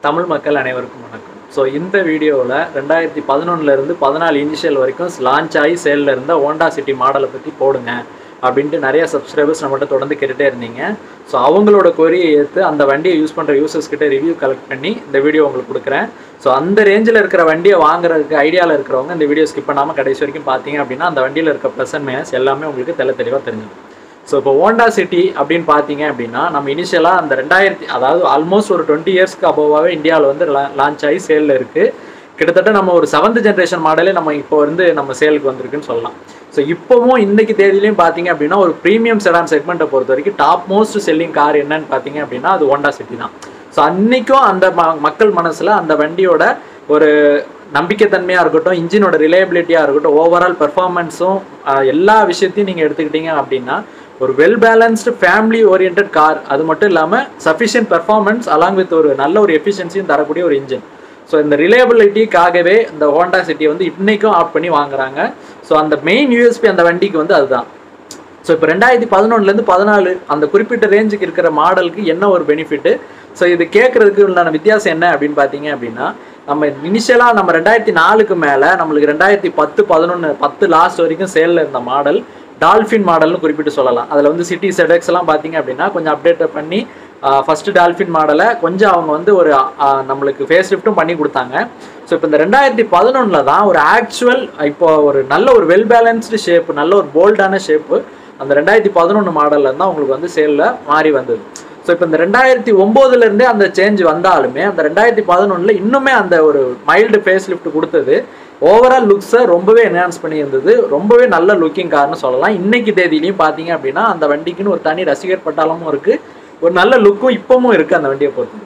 தமிழ் மக்கள் அனைவருக்கும் வணக்கம் ஸோ இந்த வீடியோவில் ரெண்டாயிரத்தி பதினொன்னுலேருந்து பதினாலு இனிஷியல் வரைக்கும் லான்ச் ஆகி சேலில் இருந்த ஹோண்டா சிட்டி மாடலை பற்றி போடுங்க அப்படின்ட்டு நிறைய சப்ஸ்கிரைபர்ஸ் நம்மகிட்ட தொடர்ந்து கேட்டுகிட்டே இருந்தீங்க ஸோ அவங்களோட கொரியை ஏற்று அந்த வண்டியை யூஸ் பண்ணுற யூசர்ஸ் கிட்ட ரிவ்யூ கலெக்ட் பண்ணி இந்த வீடியோ உங்களுக்கு கொடுக்குறேன் ஸோ அந்த ரேஞ்சில் இருக்கிற வண்டியை வாங்குறதுக்கு ஐடியாவில் இருக்கிறவங்க இந்த வீடியோ ஸ்கிப் பண்ணாமல் கடைசி வரைக்கும் பார்த்தீங்க அப்படின்னா அந்த வண்டியில் இருக்க ப்ளஸ் அண்ட் மைனஸ் எல்லாமே உங்களுக்கு தெள்ள தெளிவாக தெரிஞ்சிடும் ஸோ இப்போ ஹோண்டா சிட்டி அப்படின்னு பார்த்தீங்க அப்படின்னா நம்ம இனிஷியலாக அந்த ரெண்டாயிரத்தி அதாவது ஆல்மோஸ்ட் ஒரு டுவெண்ட்டி இயர்ஸ்க்கு அபோவாகவே இந்தியாவில் வந்து லான்ச் ஆகி சேலில் இருக்குது கிட்டத்தட்ட நம்ம ஒரு செவன்த் ஜென்ரேஷன் மாடலே நம்ம இப்போ வந்து நம்ம சேலுக்கு வந்திருக்குன்னு சொல்லலாம் ஸோ இப்போவும் இன்னைக்கு தேதியிலையும் பார்த்தீங்க அப்படின்னா ஒரு ப்ரீமியம் செடான் செக்மெண்ட்டை பொறுத்த வரைக்கும் டாப் மோஸ்ட் செல்லிங் கார் என்னன்னு பார்த்தீங்க அப்படின்னா அது ஹோண்டா சிட்டி தான் ஸோ அன்னைக்கும் அந்த ம மக்கள் மனசில் அந்த வண்டியோட ஒரு நம்பிக்கைத்தன்மையாக இருக்கட்டும் இன்ஜினோட ரிலையபிலிட்டியாக இருக்கட்டும் ஓவரால் பெர்ஃபார்மன்ஸும் எல்லா விஷயத்தையும் நீங்கள் எடுத்துக்கிட்டீங்க அப்படின்னா ஒரு well balanced family oriented car அது மட்டும் இல்லாமல் சஃபிஷியன்ட் பெர்ஃபார்மன்ஸ் அலாங் வித் ஒரு நல்ல ஒரு எஃபிஷியன்சியும் தரக்கூடிய ஒரு இன்ஜின் ஸோ இந்த ரிலையபிலிட்டிக்காகவே இந்த ஹோண்டா சிட்டியை வந்து இன்னைக்கும் ஆப் பண்ணி வாங்குறாங்க ஸோ அந்த மெயின் யூஎஸ்பி அந்த வண்டிக்கு வந்து அதுதான் ஸோ இப்போ ரெண்டாயிரத்தி பதினொன்றுலேருந்து பதினாலு அந்த குறிப்பிட்ட ரேஞ்சுக்கு இருக்கிற மாடலுக்கு என்ன ஒரு பெனிஃபிட்டு ஸோ இது கேட்குறதுக்கு உண்டான வித்தியாசம் என்ன அப்படின்னு பார்த்தீங்க அப்படின்னா நம்ம இனிஷியலாக நம்ம ரெண்டாயிரத்தி நாலுக்கு மேலே நம்மளுக்கு ரெண்டாயிரத்தி பத்து பதினொன்று பத்து லாஸ்ட் வரைக்கும் சேலில் இருந்த மாடல் டால்ஃபின் மாடல்னு குறிப்பிட்டு சொல்லலாம் அதில் வந்து சிட்டி செடெக்ஸ் எல்லாம் பார்த்தீங்க அப்படின்னா கொஞ்சம் அப்டேட் பண்ணி ஃபஸ்ட்டு டால்ஃபின் மாடலை கொஞ்சம் அவங்க வந்து ஒரு நம்மளுக்கு ஃபேஸ் லிஃப்ட்டும் பண்ணி கொடுத்தாங்க ஸோ இப்போ இந்த ரெண்டாயிரத்தி பதினொன்றில் தான் ஒரு ஆக்சுவல் இப்போ ஒரு நல்ல ஒரு வெல் பேலன்ஸ்டு ஷேப்பு நல்ல ஒரு போல்டான ஷேப்பு அந்த ரெண்டாயிரத்தி பதினொன்று மாடலில் தான் உங்களுக்கு வந்து சேலில் மாறி வந்தது ஸோ இப்போ இந்த ரெண்டாயிரத்தி ஒம்போதுலேருந்தே அந்த சேஞ்ச் வந்தாலுமே அந்த ரெண்டாயிரத்தி பதினொன்றில் இன்னுமே அந்த ஒரு மைல்டு ஃபேஸ் லிஃப்ட் கொடுத்தது ஓவரால் லுக்ஸை ரொம்பவே என்ஹான்ஸ் பண்ணியிருந்தது ரொம்பவே நல்ல லுக்கிங் கார்னு சொல்லலாம் இன்னைக்கு தேதியிலையும் பார்த்தீங்க அப்படின்னா அந்த வண்டிக்குன்னு ஒரு தனி ரசிகர் பட்டாளமும் இருக்குது ஒரு நல்ல லுக்கும் இப்பவும் இருக்குது அந்த வண்டியை பொறுத்து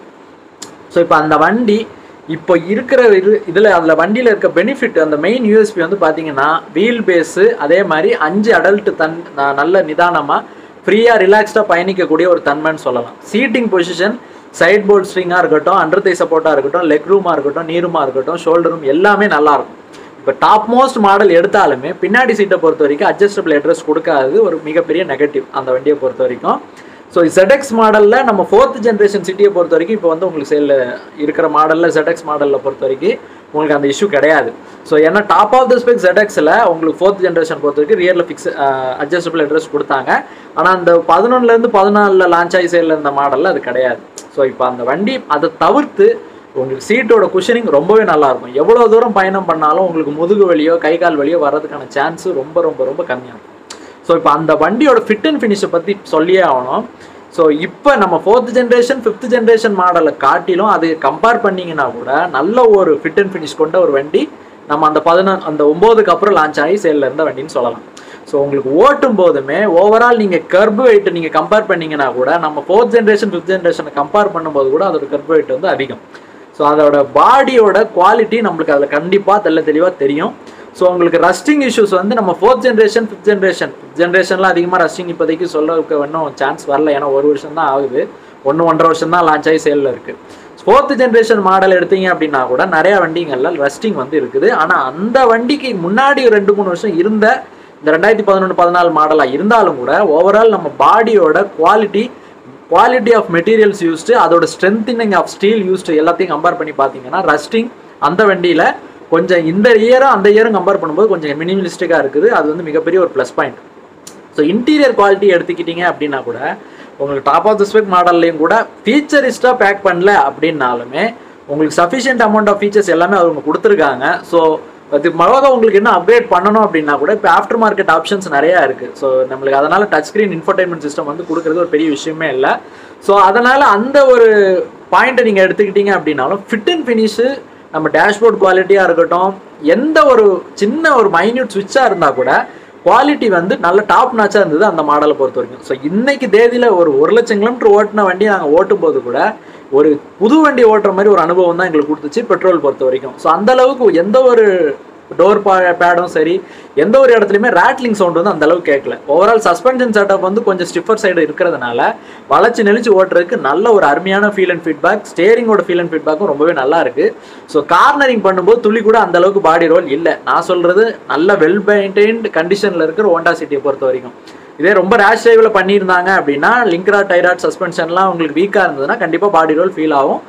ஸோ இப்போ அந்த வண்டி இப்போ இருக்கிற இது இதில் அதில் வண்டியில் இருக்க பெனிஃபிட் அந்த மெயின் யூஎஸ்பி வந்து பார்த்தீங்கன்னா வீல் பேஸு அதே மாதிரி அஞ்சு அடல்ட் தன் நல்ல நிதானமாக ஃப்ரீயாக ரிலாக்ஸ்டாக பயணிக்கக்கூடிய ஒரு தன்மைன்னு சொல்லலாம் சீட்டிங் பொசிஷன் சைட் போர்ட் ஸ்ட்ரிங்காக இருக்கட்டும் அண்டர் தை சப்போர்ட்டாக இருக்கட்டும் லெக் ரூமாக இருக்கட்டும் நீருமாக இருக்கட்டும் ஷோல்டர் ரூம் எல்லாமே நல்லாயிருக்கும் இப்போ டாப் மோஸ்ட் மாடல் எடுத்தாலுமே பின்னாடி சீட்டை பொறுத்த வரைக்கும் அட்ஜஸ்டபிள் அட்ரஸ் கொடுக்காது ஒரு மிகப்பெரிய நெகட்டிவ் அந்த வண்டியை பொறுத்த வரைக்கும் ஸோ ZX மாடலில் நம்ம ஃபோர்த் ஜென்ரேஷன் சிட்டியை பொறுத்த வரைக்கும் இப்போ வந்து உங்களுக்கு சேலில் இருக்கிற மாடலில் ZX மாடலில் பொறுத்த வரைக்கும் உங்களுக்கு அந்த இஷ்யூ கிடையாது ஸோ ஏன்னா டாப் ஆஃப் த ஸ்பெக் ZXல உங்களுக்கு ஃபோர்த் ஜென்ரேஷன் பொறுத்த வரைக்கும் ரியரில் ஃபிக்ஸ் அட்ஜஸ்டபிள் அட்ரஸ் கொடுத்தாங்க ஆனால் அந்த பதினொன்றுலேருந்து பதினாலில் லான்ச் ஆகி சேலில் இருந்த மாடலில் அது கிடையாது ஸோ இப்போ அந்த வண்டி அதை தவிர்த்து உங்களுக்கு சீட்டோட குஷனிங் ரொம்பவே நல்லா இருக்கும் எவ்வளோ தூரம் பயணம் பண்ணாலும் உங்களுக்கு முதுகு வலியோ கை கால் வலியோ வர்றதுக்கான சான்ஸ் ரொம்ப ரொம்ப ரொம்ப கம்மியாக இருக்கும் ஸோ இப்போ அந்த வண்டியோட ஃபிட் அண்ட் ஃபினிஷை பற்றி சொல்லியே ஆகணும் ஸோ இப்போ நம்ம ஃபோர்த் ஜென்ரேஷன் ஃபிஃப்த் ஜென்ரேஷன் மாடலை காட்டிலும் அது கம்பேர் பண்ணிங்கன்னா கூட நல்ல ஒரு ஃபிட் அண்ட் ஃபினிஷ் கொண்ட ஒரு வண்டி நம்ம அந்த பதினொன்று அந்த ஒம்போதுக்கு அப்புறம் லான்ச் ஆகி சேலில் இருந்த வண்டின்னு சொல்லலாம் ஸோ உங்களுக்கு ஓட்டும் போதுமே ஓவரால் நீங்கள் கர்ப் வெயிட் நீங்கள் கம்பேர் பண்ணீங்கன்னா கூட நம்ம ஃபோர்த் ஜென்ரேஷன் ஃபிஃப்த் ஜென்ரேஷனை கம்பேர் பண்ணும்போது கூட அதோட கர்ப் வெயிட் வந்து அதிகம் ஸோ அதோட பாடியோட குவாலிட்டி நம்மளுக்கு அதில் கண்டிப்பாக தெல்ல தெளிவாக தெரியும் ஸோ உங்களுக்கு ரஸ்டிங் இஷ்யூஸ் வந்து நம்ம fourth generation fifth generation fifth ஜென்ரேஷன்லாம் அதிகமாக ரஸ்டிங் இப்போதைக்கு சொல்ல இன்னும் சான்ஸ் வரல ஏன்னா ஒரு வருஷம் தான் ஆகுது ஒன்று ஒன்றரை வருஷம் தான் லான்ச் ஆகி சேலில் இருக்குது ஃபோர்த் ஜென்ரேஷன் மாடல் எடுத்தீங்க அப்படின்னா கூட நிறையா வண்டிங்கள்ல ரஸ்டிங் வந்து இருக்குது ஆனால் அந்த வண்டிக்கு முன்னாடி ஒரு ரெண்டு மூணு வருஷம் இருந்த இந்த ரெண்டாயிரத்தி பதினொன்று பதினாலு மாடலாக இருந்தாலும் கூட ஓவரால் நம்ம பாடியோட quality quality of materials used அதோட ஸ்ட்ரென்த்தினிங் ஆஃப் ஸ்டீல் யூஸ்டு எல்லாத்தையும் கம்பேர் பண்ணி பார்த்தீங்கன்னா ரஸ்டிங் அந்த வண்டியில் கொஞ்சம் இந்த இயரும் அந்த இயரும் கம்பேர் பண்ணும்போது கொஞ்சம் மினிமலிஸ்டிக்காக இருக்குது அது வந்து மிகப்பெரிய ஒரு plus point so interior quality எடுத்துக்கிட்டீங்க அப்படின்னா கூட உங்களுக்கு டாப் ஆஃப் த ஸ்பெக் மாடல்லையும் கூட ஃபீச்சரிஸ்டாக பேக் பண்ணல அப்படின்னாலுமே உங்களுக்கு சஃபிஷியன்ட் அமௌண்ட் ஆஃப் ஃபீச்சர்ஸ் எல்லாமே அவங்க கொடுத்துருக்காங்க ஸோ அது மொழக உங்களுக்கு என்ன அப்கிரேட் பண்ணணும் அப்படின்னா கூட இப்போ ஆஃப்டர் மார்க்கெட் ஆப்ஷன்ஸ் நிறையா இருக்குது ஸோ நம்மளுக்கு அதனால் டச் ஸ்க்ரீன் இன்ஃபர்டைன்மெண்ட் சிஸ்டம் வந்து கொடுக்குறது ஒரு பெரிய விஷயமே இல்லை ஸோ அதனால் அந்த ஒரு பாயிண்ட்டை நீங்கள் எடுத்துக்கிட்டீங்க அப்படின்னாலும் ஃபிட் அண்ட் ஃபினிஷு நம்ம டேஷ்போர்ட் குவாலிட்டியாக இருக்கட்டும் எந்த ஒரு சின்ன ஒரு மைன்யூட் ஸ்விட்சாக இருந்தால் கூட குவாலிட்டி வந்து நல்ல டாப் நாச்சாக இருந்தது அந்த மாடலை பொறுத்த வரைக்கும் ஸோ இன்னைக்கு தேதியில் ஒரு ஒரு லட்சம் கிலோமீட்டர் ஓட்டின வண்டி நாங்கள் ஓட்டும் போது கூட ஒரு புது வண்டி ஓட்டுற மாதிரி ஒரு அனுபவம் தான் எங்களுக்கு கொடுத்துச்சு பெட்ரோல் பொறுத்த வரைக்கும் ஸோ அந்த அளவுக்கு எந்த ஒரு டோர் பா பேடும் சரி எந்த ஒரு இடத்துலையுமே ரேட்லிங் சவுண்ட் வந்து அந்த அளவுக்கு கேட்கல ஓவரால் சஸ்பென்ஷன் செட்டப் வந்து கொஞ்சம் ஸ்டிஃபர் சைடு இருக்கிறதுனால வளைச்சு நெளிச்சு ஓட்டுறதுக்கு நல்ல ஒரு அருமையான ஃபீல் அண்ட் ஃபீட்பேக் ஸ்டேரிங்கோட ஃபீல் அண்ட் ஃபீட்பேக்கும் ரொம்பவே நல்லா இருக்கு ஸோ கார்னரிங் பண்ணும்போது துளி கூட அந்த அளவுக்கு பாடி ரோல் இல்லை நான் சொல்றது நல்ல வெல் மெயின்டைன்டு கண்டிஷனில் இருக்கிற ஹோண்டா சிட்டியை பொறுத்த வரைக்கும் இதே ரொம்ப ரேஷ் டிரைவில் பண்ணியிருந்தாங்க அப்படின்னா லிங்க்ரா டைராட் சஸ்பென்ஷன்லாம் உங்களுக்கு வீக்காக இருந்ததுன்னா கண்டிப்பாக பாடி ரோல் ஃபீல் ஆகும்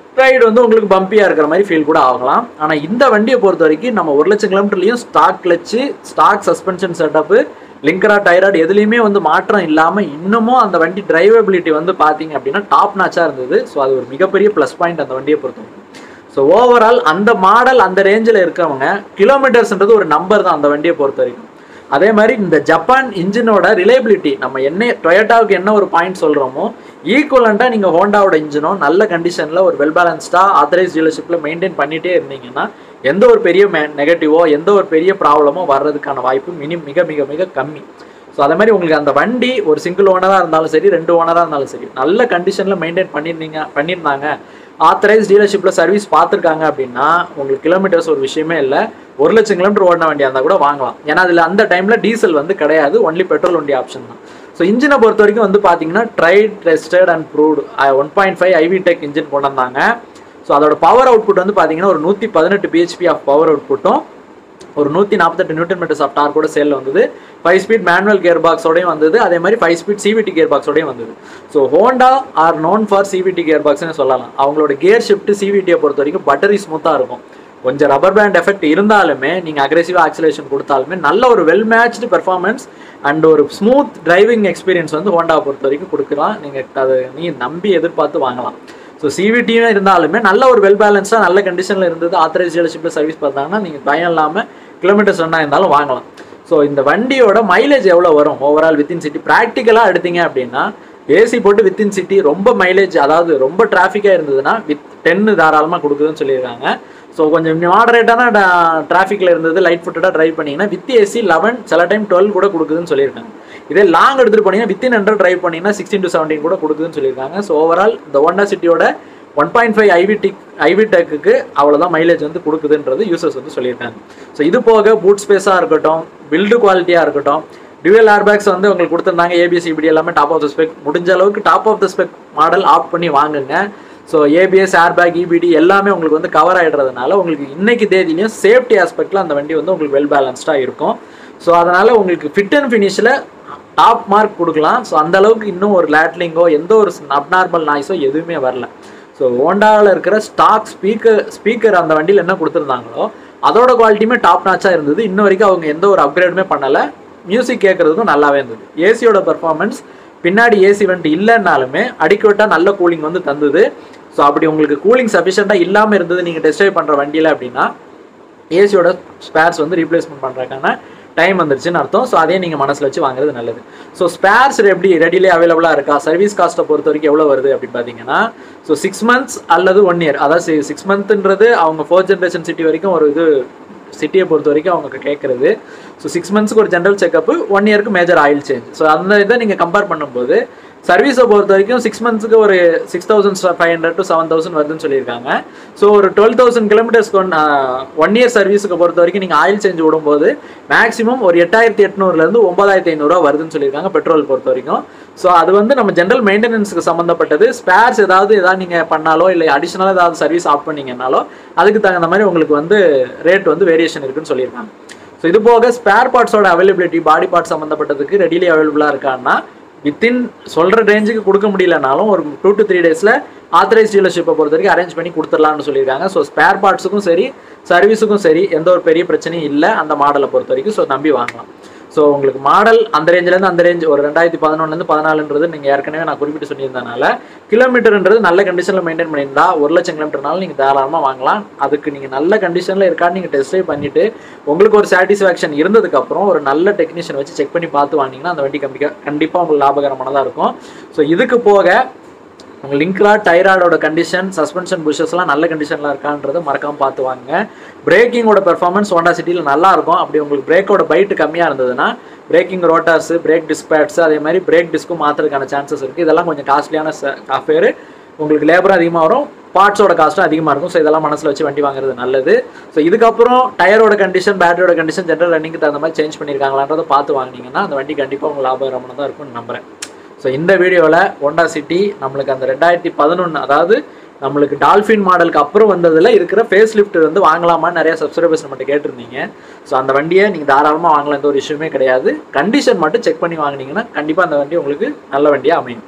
ரைடு வந்து உங்களுக்கு பம்பியாக இருக்கிற மாதிரி ஃபீல் கூட ஆகலாம் ஆனால் இந்த வண்டியை பொறுத்த வரைக்கும் நம்ம ஒரு லட்சம் கிலோமீட்டர்லையும் stock clutch stock suspension setup லிங்கரா டைராய்டு எதுலேயுமே வந்து மாற்றம் இல்லாமல் இன்னமும் அந்த வண்டி டிரைவபிலிட்டி வந்து பார்த்தீங்க அப்படின்னா டாப் நாச்சாக இருந்தது ஸோ அது ஒரு மிகப்பெரிய ப்ளஸ் பாயிண்ட் அந்த வண்டியை பொறுத்தவரைக்கும் ஸோ ஓவரால் அந்த மாடல் அந்த ரேஞ்சில் இருக்கவங்க கிலோமீட்டர்ஸ்ன்றது ஒரு நம்பர் தான் அந்த வண்டியை பொறுத்த வரைக்கும் அதே மாதிரி இந்த ஜப்பான் இன்ஜினோட ரிலையபிலிட்டி நம்ம என்ன டொயோட்டாவுக்கு என்ன ஒரு பாயிண்ட் சொல்கிறோமோ ஈக்குவலண்ட்டாக நீங்கள் ஹோண்டாவோட இன்ஜினும் நல்ல கண்டிஷனில் ஒரு வெல் பேலன்ஸ்டாக ஆத்தரைஸ் டீலர்ஷிப்பில் மெயின்டைன் பண்ணிகிட்டே இருந்தீங்கன்னா எந்த ஒரு பெரிய நெகட்டிவோ எந்த ஒரு பெரிய ப்ராப்ளமோ வர்றதுக்கான வாய்ப்பு மினி மிக மிக மிக கம்மி ஸோ அதே மாதிரி உங்களுக்கு அந்த வண்டி ஒரு சிங்கிள் ஓனராக இருந்தாலும் சரி ரெண்டு ஓனராக இருந்தாலும் சரி நல்ல கண்டிஷனில் மெயின்டைன் பண்ணியிருந்தீங்க பண்ணியிருந்தாங்க ஆத்தரைஸ் டீலர்ஷிப்பில் சர்வீஸ் பார்த்துருக்காங்க அப்படின்னா உங்களுக்கு கிலோமீட்டர்ஸ் ஒரு விஷயமே இல்லை ஒரு லட்சம் கிலோமீட்டர் ஓடின வண்டியாக இருந்தால் கூட வாங்கலாம் ஏன்னா அதில் அந்த டைமில் டீசல் வந்து கிடையாது ஒன்லி பெட்ரோல் வண்டி ஆப்ஷன் தான் ஸோ இன்ஜினை பொறுத்த வரைக்கும் வந்து பார்த்தீங்கன்னா tried tested and proved one point five i-VTEC engine கொண்டு வந்தாங்க ஸோ அதோட பவர் அவுட்புட் வந்து பார்த்தீங்கன்னா ஒரு நூற்றி பதினெட்டு பிஹெச்பி ஆஃப் பவர் அவுட்புட்டும் ஒரு நூற்றி நாற்பத்தெட்டு நியூட்டன் மீட்டர்ஸ் ஆஃப் டார்க் கூட சேலில் வந்தது ஃபைவ் ஸ்பீட் மேனுவல் கியர் பாக்ஸோடையும் வந்தது அதே மாதிரி ஃபைவ் ஸ்பீட் சிவிடி கியர் பாக்ஸோடையும் வந்தது so Honda are known for CVT gear பாக்ஸ்னு சொல்லலாம் அவங்களோட கியர் ஷிஃப்ட் சிவிடியை பொறுத்த வரைக்கும் பட்டரி ஸ்மூத்தாக இருக்கும் கொஞ்சம் ரப்பர் பேண்ட் எஃபெக்ட் இருந்தாலுமே நீங்கள் அக்ரெசிவாக ஆக்சிலேஷன் கொடுத்தாலுமே நல்ல ஒரு வெல் மேட்ச்டு பெர்ஃபார்மன்ஸ் அண்ட் ஒரு ஸ்மூத் டிரைவிங் எக்ஸ்பீரியன்ஸ் வந்து ஹோண்டாவை பொறுத்த வரைக்கும் கொடுக்கலாம் நீங்கள் அதை நீ நம்பி எதிர்பார்த்து வாங்கலாம் ஸோ சிவிடியும் இருந்தாலுமே நல்ல ஒரு வெல் பேலன்ஸாக நல்ல கண்டிஷனில் இருந்தது ஆத்தரைஸ் டீலர்ஷிப்பில் சர்வீஸ் பார்த்தாங்கன்னா நீங்கள் பயம் இல்லாமல் கிலோமீட்டர்ஸ் ஒன்றா இருந்தாலும் வாங்கலாம் ஸோ இந்த வண்டியோட மைலேஜ் எவ்வளோ வரும் ஓவரால் வித்தின் சிட்டி ப்ராக்டிக்கலாக எடுத்தீங்க அப்படின்னா ஏசி போட்டு வித்தின் சிட்டி ரொம்ப மைலேஜ் அதாவது ரொம்ப டிராஃபிக்காக இருந்ததுன்னா வித் டென்னு தாராளமாக கொடுக்குதுன்னு சொல்லியிருக்காங்க ஸோ கொஞ்சம் மாடரேட்டான டிராஃபிக்கில் இருந்தது லைட் ஃபுட்டடாக ட்ரைவ் பண்ணிங்கன்னா வித் ஏசி லெவன் சில டைம் டுவெல் கூட கொடுக்குதுன்னு சொல்லியிருக்காங்க இதே லாங் எடுத்துகிட்டு போனீங்கன்னா வித்தின் ஹண்ட்ரட் ட்ரைவ் பண்ணிங்கன்னா சிக்ஸ்டீன் டு செவன்டீன் கூட கொடுக்குதுன்னு சொல்லியிருக்காங்க ஸோ ஓவரால் இந்த ஹோண்டா சிட்டியோட one point five i-VTEC ஐவி டெக்குக்கு அவ்வளோதான் மைலேஜ் வந்து கொடுக்குதுன்றது யூசர்ஸ் வந்து சொல்லியிருக்காங்க ஸோ இது போக பூட் ஸ்பேஸாக இருக்கட்டும் பில்டு குவாலிட்டியாக இருக்கட்டும் டியூவல் ஏர்பேக்ஸ் வந்து உங்களுக்கு கொடுத்துருந்தாங்க ஏபிஎஸ் இப்படி எல்லாமே டாப் ஆஃப் த ஸ்பெக் முடிஞ்ச அளவுக்கு top of the spec model off பண்ணி வாங்குங்க ஸோ ஏபிஎஸ் ஏர்பேக் இபிடி எல்லாமே உங்களுக்கு வந்து கவர் ஆகிடுறதுனால உங்களுக்கு இன்னைக்கு தேதியிலையும் சேஃப்டி ஆஸ்பெக்டில் அந்த வண்டி வந்து உங்களுக்கு வெல் பேலன்ஸ்டாக இருக்கும் ஸோ அதனால் உங்களுக்கு ஃபிட் அண்ட் ஃபினிஷில் டாப் மார்க் கொடுக்கலாம் ஸோ அந்த அளவுக்கு இன்னும் ஒரு லேட்லிங்கோ எந்த ஒரு அப்நார்மல் நாய்ஸோ எதுவுமே வரல ஸோ ஹோண்டாவில் இருக்கிற ஸ்டாக் ஸ்பீக்கர் ஸ்பீக்கர் அந்த வண்டியில் என்ன கொடுத்துருந்தாங்களோ அதோட குவாலிட்டியுமே டாப் நாச்சாக இருந்தது இன்ன வரைக்கும் அவங்க எந்த ஒரு அப்கிரேடுமே பண்ணலை மியூசிக் கேட்குறதுக்கும் நல்லாவே இருந்தது ஏசியோட பர்ஃபார்மன்ஸ் பின்னாடி ஏசி வந்துட்டு இல்லைன்னாலுமே அடிக்கோட்டாக நல்ல கூலிங் வந்து தந்தது ஸோ அப்படி உங்களுக்கு கூலிங் சஃபிஷியண்ட்டாக இல்லாமல் இருந்தது நீங்கள் டெஸ்ட் ட்ரைவ் பண்ணுற வண்டியில் அப்படின்னா ஏசியோட ஸ்பேர்ஸ் வந்து ரீப்ளேஸ்மெண்ட் பண்ணுறதுக்கான டைம் வந்துருச்சுன்னு அர்த்தம் ஸோ அதையும் நீங்கள் மனசில் வச்சு வாங்குறது நல்லது ஸோ ஸ்பேர்ஸ் எப்படி ரெடிலே அவைலபிளாக இருக்கா சர்வீஸ் காஸ்ட்டை பொறுத்த வரைக்கும் எவ்வளோ வருது அப்படின்னு பார்த்தீங்கன்னா ஸோ சிக்ஸ் மந்த்ஸ் அல்லது ஒன் இயர் அதாவது சிக்ஸ் மந்த்ன்றது அவங்க ஃபோர்த் ஜென்ரேஷன் சிட்டி வரைக்கும் ஒரு இது சிட்டியை பொறுத்த வரைக்கும் அவங்க கேட்குறது ஸோ சிக்ஸ் மந்த்ஸ்க்கு ஒரு ஜென்ரல் செக்கப் ஒன் இயருக்கு மேஜர் ஆயில் சேஞ்ச் ஸோ அந்த இதை நீங்கள் கம்பேர் பண்ணும்போது சர்வீஸை பொறுத்த வரைக்கும் சிக்ஸ் மந்த்ஸ்க்கு ஒரு six thousand five hundred to seven thousand வருதுன்னு சொல்லியிருக்காங்க ஸோ ஒரு டுவெல் தௌசண்ட் கிலோமீட்டர்ஸ்க்கு ஒன் ஒன் இயர் சர்வீஸுக்கு பொறுத்த வரைக்கும் நீங்கள் ஆயில் சேஞ்ச் விடும்போது மேக்ஸிமம் ஒரு எட்டாயிரத்தி எட்நூறுலேருந்து ஒன்பதாயிரத்தி ஐநூறுரூவா வருதுன்னு சொல்லியிருக்காங்க பெட்ரோல் பொறுத்த வரைக்கும் ஸோ அது வந்து நம்ம ஜென்ரல் மெயின்டெனன்ஸுக்கு சம்மந்தப்பட்டது ஸ்பேர்ஸ் ஏதாவது ஏதாவது நீங்கள் பண்ணாலோ இல்லை அடிஷனலாக ஏதாவது சர்வீஸ் ஆஃப் பண்ணீங்கன்னாலோ அதுக்கு தகுந்த மாதிரி உங்களுக்கு வந்து ரேட் வந்து வேரியேஷன் இருக்குன்னு சொல்லியிருக்காங்க ஸோ இது போக ஸ்பேர் பார்ட்ஸோட அவைலபிலிட்டி பாடி பார்ட் சம்மந்தப்பட்டதுக்கு ரெடிலி அவைலபிளாக இருக்கான்னா வித்தின் சொல்கிற ரேஞ்சுக்கு கொடுக்க முடியலனாலும் ஒரு டூ டு த்ரீ டேஸில் ஆத்தரைஸ் டீலர்ஷிப்பை பொறுத்த வரைக்கும் அரேஞ்ச் பண்ணி கொடுத்துடலாம்னு சொல்லியிருக்காங்க ஸோ ஸ்பேர் பார்ட்ஸுக்கும் சரி சர்வீஸுக்கும் சரி எந்த ஒரு பெரிய பிரச்சனையும் இல்லை அந்த மாடலை பொறுத்த வரைக்கும் ஸோ நம்பி வாங்கலாம் ஸோ உங்களுக்கு மாடல் அந்த ரேஞ்சிலேருந்து அந்த ரேஞ்ச் ஒரு ரெண்டாயிரத்தி பதினொன்றுலேருந்து பதினாலுன்றது நீங்கள் ஏற்கனவே நான் குறிப்பிட்டு சொல்லியிருந்தனால கிலோமீட்டர்ன்றது நல்ல கண்டிஷனில் மெயின்டைன் பண்ணியிருந்தா ஒரு லட்சம் கிலோமீட்டர்னாலும் நீங்கள் தாராளமாக வாங்கலாம் அதுக்கு நீங்கள் நல்ல கண்டிஷனில் இருக்கான்னு நீங்கள் டெஸ்ட் ட்ரைவ் பண்ணிவிட்டு உங்களுக்கு ஒரு சாட்டிஸ்ஃபேக்ஷன் இருந்ததுக்கப்புறம் ஒரு நல்ல டெக்னீஷியன் வச்சு செக் பண்ணி பார்த்து வாங்கினீங்கன்னா அந்த வண்டி கம்பி கண்டிப்பாக உங்களுக்கு லாபகரமானதாக இருக்கும் ஸோ இதுக்கு போக உங்கள் லிங்க்லா டைராய்டோட கண்டிஷன் சஸ்பென்ஷன் புஷஸ்லாம் நல்ல கண்டிஷனில் இருக்கான்றதை மறக்காமல் பார்த்து வாங்க பிரேக்கிங்கோட பெர்ஃபார்மன்ஸ் ஹோண்டா சிட்டியில் நல்லா இருக்கும் அப்படி உங்களுக்கு பிரேக்கோட பைட்டு கம்மியாக இருந்ததுன்னா பிரேக்கிங் ரோட்டார்ஸ் பிரேக் டிஸ்பேட்ஸ் அதே மாதிரி பிரேக் டிஸ்க்கும் மாற்றுறதுக்கான சான்சஸ் இருக்குது இதெல்லாம் கொஞ்சம் காஸ்ட்லியான அஃபேர் உங்களுக்கு லேபரும் அதிகமாக வரும் பார்ட்ஸோட காஸ்ட்டும் அதிகமாக இருக்கும் ஸோ இதெல்லாம் மனசில் வச்சு வண்டி வாங்குறது நல்லது ஸோ இதுக்கப்புறம் டயரோட கண்டிஷன் பேட்டரியோட கண்டிஷன் ஜென்ரல் ரன்னிங்க்கு தகுந்த மாதிரி சேஞ்ச் பண்ணியிருக்காங்களான்றதை பார்த்து வாங்கினீங்கன்னா அந்த வண்டி கண்டிப்பாக உங்களுக்கு லாபகரமான தான் இருக்கும்னு நம்புறேன் ஸோ இந்த வீடியோவில் ஹோண்டா சிட்டி நம்மளுக்கு அந்த ரெண்டாயிரத்தி பதினொன்று அதாவது நம்மளுக்கு டால்ஃபின் மாடலுக்கு அப்புறம் வந்ததில் இருக்கிற ஃபேஸ் லிஃப்ட் வந்து வாங்கலாமான்னு நிறைய சப்ஸ்கிரைபர்ஸ் நம்மகிட்ட கேட்டிருந்தீங்க ஸோ அந்த வண்டியை நீங்கள் தாராளமாக வாங்கலாம் எந்த ஒரு இஷ்யூமே கிடையாது கண்டிஷன் மட்டும் செக் பண்ணி வாங்கினீங்கன்னா கண்டிப்பாக அந்த வண்டி உங்களுக்கு நல்ல வண்டியாக அமையும்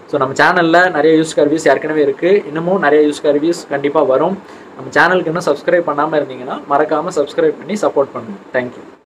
ஸோ நம்ம சேனலில் நிறைய யூஸ் கார் ரிவ்யூஸ் ஏற்கனவே இருக்குது இன்னமும் நிறைய யூஸ் கார் ரிவ்யூஸ் கண்டிப்பாக வரும் நம்ம சேனலுக்கு இன்னும் சப்ஸ்கிரைப் பண்ணாமல் இருந்தீங்கன்னா மறக்காமல் சப்ஸ்கிரைப் பண்ணி சப்போர்ட் பண்ணுங்கள் தேங்க்யூ